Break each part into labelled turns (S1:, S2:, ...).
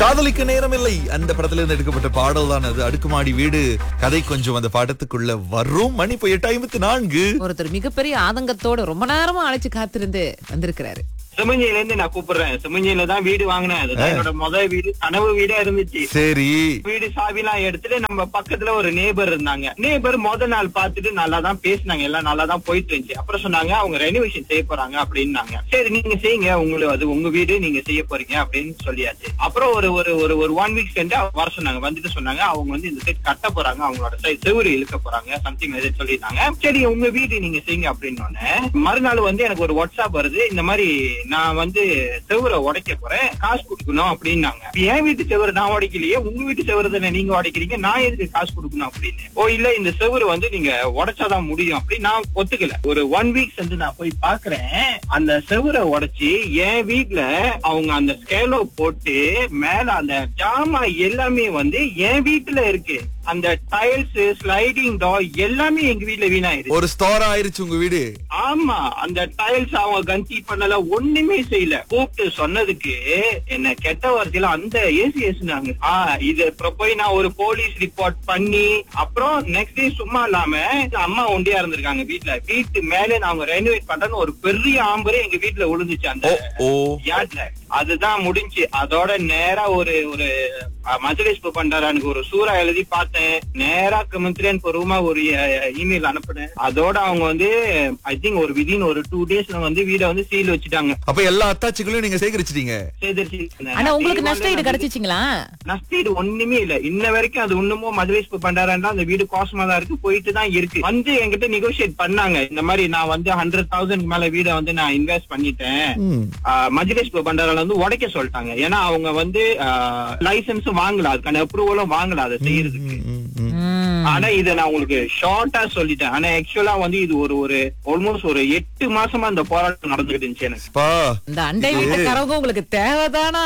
S1: காதலிக்க நேரமில்லை அந்த படத்துல இருந்து எடுக்கப்பட்ட பாடல் தான் அது அடுக்குமாடி வீடு கதை கொஞ்சம் அந்த படத்துக்குள்ள வரும் மணி இப்போ எட்டு ஐம்பத்தி நான்கு
S2: ஒருத்தர் மிகப்பெரிய ஆதங்கத்தோட ரொம்ப நேரமா அழைச்சு காத்திருந்து வந்திருக்கிறாரு
S3: சிமஞ்சியில இருந்து நான் கூப்பிடுறேன் சிமஞ்சியில தான் வீடு வாங்கினேன் அதுதான் என்னோட முதல் வீடு கனவு வீடா இருந்துச்சு
S1: சரி
S3: வீடு சாவிலாம் எடுத்துட்டு நம்ம பக்கத்துல ஒரு நேபர் இருந்தாங்க நேபர் முத நாள் பார்த்துட்டு நல்லா தான் பேசினாங்க எல்லாம் நல்லா தான் போயிட்டு இருந்துச்சு அப்புறம் சொன்னாங்க அவங்க ரெனோவேஷன் செய்ய போறாங்க அப்படின்னாங்க சரி நீங்க செய்யுங்க உங்களுக்கு அது உங்க வீடு நீங்க செய்ய போறீங்க அப்படின்னு சொல்லியாச்சு அப்புறம் ஒரு ஒரு ஒரு ஒரு ஒன் வீக் சென்று வர சொன்னாங்க வந்துட்டு சொன்னாங்க அவங்க வந்து இந்த சைட் கட்ட போறாங்க அவங்களோட சைட் செவுரு இழுக்க போறாங்க சம்திங் எது சொல்லியிருந்தாங்க சரி உங்க வீடு நீங்க செய்யுங்க அப்படின்னு மறுநாள் வந்து எனக்கு ஒரு வாட்ஸ்அப் வருது இந்த மாதிரி நான் வந்து செவுரை உடைக்க போறேன் காசு கொடுக்கணும் அப்படின்னாங்க என் வீட்டு செவரு நான் உடைக்கலையே உங்க வீட்டு செவரு தானே நீங்க உடைக்கிறீங்க நான் எதுக்கு காசு கொடுக்கணும் அப்படின்னு ஓ இல்ல இந்த செவரு வந்து நீங்க உடைச்சாதான் முடியும் அப்படின்னு நான் ஒத்துக்கல ஒரு ஒன் வீக் சென்று நான் போய் பாக்குறேன் அந்த செவரை உடைச்சு என் வீட்ல அவங்க அந்த ஸ்கேலோ போட்டு மேல அந்த ஜாமா எல்லாமே வந்து என் வீட்டுல இருக்கு அந்த டைல்ஸ் ஸ்லைடிங் டோர் எல்லாமே எங்க வீட்ல வீணாயிருச்சு
S1: ஒரு ஸ்டோர் ஆயிருச்சு உங்க வீடு
S3: ஆமா அந்த டைல்ஸ் அவங்க கந்தி பண்ணல ஒண்ணுமே செய்யல கூப்பிட்டு சொன்னதுக்கு என்ன கெட்ட வார்த்தையில அந்த ஏசி ஏசுனாங்க ஆ இது அப்புறம் போய் நான் ஒரு போலீஸ் ரிப்போர்ட் பண்ணி அப்புறம் நெக்ஸ்ட் டே சும்மா இல்லாம அம்மா ஒண்டியா இருந்திருக்காங்க வீட்ல வீட்டு மேலே நாங்க ரெனோவேட் பண்றேன்னு ஒரு பெரிய ஆம்பரே எங்க வீட்ல விழுந்துச்சு அந்த
S1: ஓ
S3: யார்ட்ல அதுதான் முடிஞ்சு அதோட நேரா ஒரு ஒரு மஜலிஸ் பண்டாரானுக்கு ஒரு சூறா எழுதி பார்த்தேன் நேரா கமந்திரியன் ரூமா ஒரு இமெயில் அனுப்புனேன் அதோட அவங்க வந்து ஐ திங்க் ஒரு விதின் ஒரு டூ டேஸ்ல வந்து வீட வந்து சீல் வச்சுட்டாங்க
S1: அப்ப எல்லா அத்தாச்சிகளையும் நீங்க சேகரிச்சிட்டீங்க
S3: சேகரிச்சு
S2: ஆனா உங்களுக்கு நஷ்ட ஈடு கிடைச்சிச்சுங்களா
S3: நஷ்டீடு ஒண்ணுமே இல்ல இன்ன வரைக்கும் அது இன்னமும் மதுரைஸ் பண்டாரா அந்த வீடு காஸ்மா தான் இருக்கு போயிட்டு தான் இருக்கு வந்து என்கிட்ட நெகோசியேட் பண்ணாங்க இந்த மாதிரி நான் வந்து ஹண்ட்ரட் தௌசண்ட் மேல வீட வந்து நான் இன்வெஸ்ட் பண்ணிட்டேன்
S1: ம்.
S3: மஜ்லிஸ் பண்டாரால வந்து உடைக்க சொல்லிட்டாங்க ஏன்னா அவங்க வந்து லைசன்ஸும் வாங்கல அதுக்கான அப்ரூவலும் வாங்கல அதை செய்யறதுக்கு
S1: ம், ம்.
S2: ம்.
S3: ஆனா இத நான் உங்களுக்கு ஷார்ட்டா சொல்லிட்டேன் ஆனா ஆக்சுவலா வந்து இது ஒரு ஒரு ஆல்மோஸ்ட் ஒரு எட்டு மாசமா இந்த போராட்டம் நடந்துகிட்டு இருந்துச்சு எனக்கு
S1: பா
S2: இந்த அண்டை வீட்டுக்காரங்க உங்களுக்கு தேவைதானா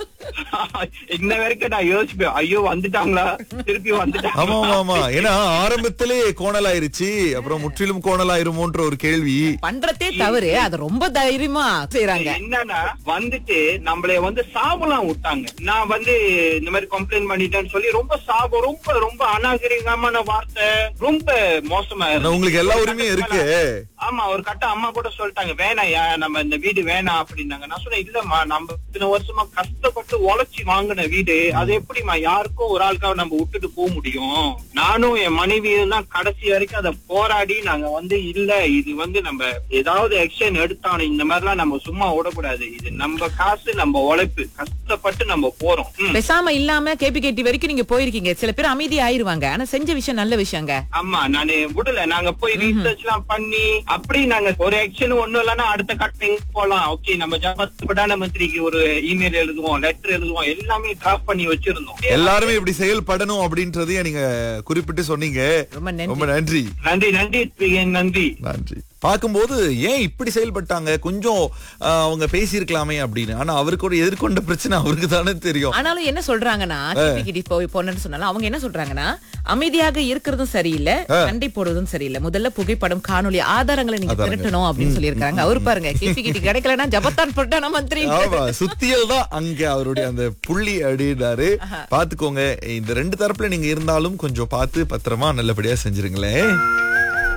S3: இன்ன வரைக்கும் நான் யோசிப்பேன் ஐயோ வந்துட்டாங்களா திருப்பி
S1: ஆமா
S3: வந்துட்டாங்க
S1: ஆமா ஆமா ஏன்னா ஆரம்பத்திலே கோணல் ஆயிருச்சு அப்புறம் முற்றிலும் கோணல் ஆயிருமோன்ற ஒரு கேள்வி
S2: பண்றதே தவறு அது ரொம்ப தைரியமா செய்யறாங்க
S3: என்னன்னா வந்துட்டு நம்மள வந்து சாபலாம் விட்டாங்க நான் வந்து இந்த மாதிரி கம்ப்ளைண்ட் பண்ணிட்டேன்னு சொல்லி ரொம்ப சாபம் ரொம்ப ரொம்ப அநாகரிகமான வார்த்தை ரொம்ப மோசமா
S1: ஆனா
S3: இருந்துச்சு.
S1: உங்களுக்கு எல்லா உரிமையும் இருக்கு
S3: ஆமா ஒரு கட்ட அம்மா கூட சொல்லிட்டாங்க வேணாம் யா, நம்ம இந்த வீடு வேணாம் அப்படின்னாங்க நான் சொன்னேன் இல்லம்மா நம்ம இத்தனை வருஷமா கஷ்டப்பட்டு உழைச்சி வாங்கின வீடு அது எப்படிம்மா யாருக்கும் ஒரு ஆளுக்காக நம்ம விட்டுட்டு போக முடியும் நானும் என் மனைவியும் தான் கடைசி வரைக்கும் அதை போராடி நாங்க வந்து இல்ல இது வந்து நம்ம ஏதாவது ஆக்ஷன் எடுத்தாலும் இந்த மாதிரிலாம் நம்ம சும்மா விடக்கூடாது இது நம்ம காசு நம்ம உழைப்பு கஷ்டப்பட்டு நம்ம போறோம் ம்.
S2: பேசாம இல்லாம கேபி கேட்டி வரைக்கும் நீங்க போயிருக்கீங்க சில பேர் அமைதி ஆயிருவாங்க ஆனா செஞ்ச விஷயம் நல்ல விஷயங்க
S3: ஆமா நானு விடல நாங்க போய் ரீசர்ச் எல்லாம் பண்ணி அப்படி நாங்க ஒரு ஆக்ஷன் ஒண்ணும் இல்லைன்னா அடுத்த கட்டிங் போலாம் ஓகே நம்ம ஜாபத் பிரதான மந்திரிக்கு ஒரு இமெயில் எழுதுவோம் லெட்டர் எழுதுவோம் எல்லாமே டிராஃப்ட் பண்ணி வச்சிருந்தோம்
S1: எல்லாருமே இப்படி செயல்படணும் அப்படின்றதையும் நீங்க குறிப்பிட்டு சொன்னீங்க
S2: ரொம்ப நன்றி
S1: ரொம்ப நன்றி
S3: நன்றி நன்றி பிரியன், நன்றி
S1: நன்றி பார்க்கும்போது ஏன் இப்படி செயல்பட்டாங்க கொஞ்சம் ஆஹ், அவங்க பேசியிருக்கலாமே அப்படின்னு ஆனா அவருக்கு ஒரு எதிர்கொண்ட பிரச்சனை அவருக்கு தானே தெரியும்
S2: ஆனாலும் என்ன சொல்றாங்கன்னா கேபி கேட்டி போய் போனேன்னு சொன்னாலும் அவங்க என்ன சொல்றாங்கன்னா அமைதியாக இருக்கிறதும் சரியில்லை சண்டை போடுறதும் சரியில்லை முதல்ல புகைப்படம் காணொளி ஆதாரங்களை நீங்க திரட்டணும் அப்படின்னு சொல்லியிருக்காங்க அவர் பாருங்க கேபி கேட்டி கிடைக்கலன்னா ஜபத்தான் பிரதான மந்திரி
S1: ஆமா சுத்தியல் தான் அங்க அவருடைய அந்த புள்ளி அப்படின்னாரு பாத்துக்கோங்க இந்த ரெண்டு தரப்புல நீங்க இருந்தாலும் கொஞ்சம் பார்த்து பத்திரமா நல்லபடியா செஞ்சிருங்களேன்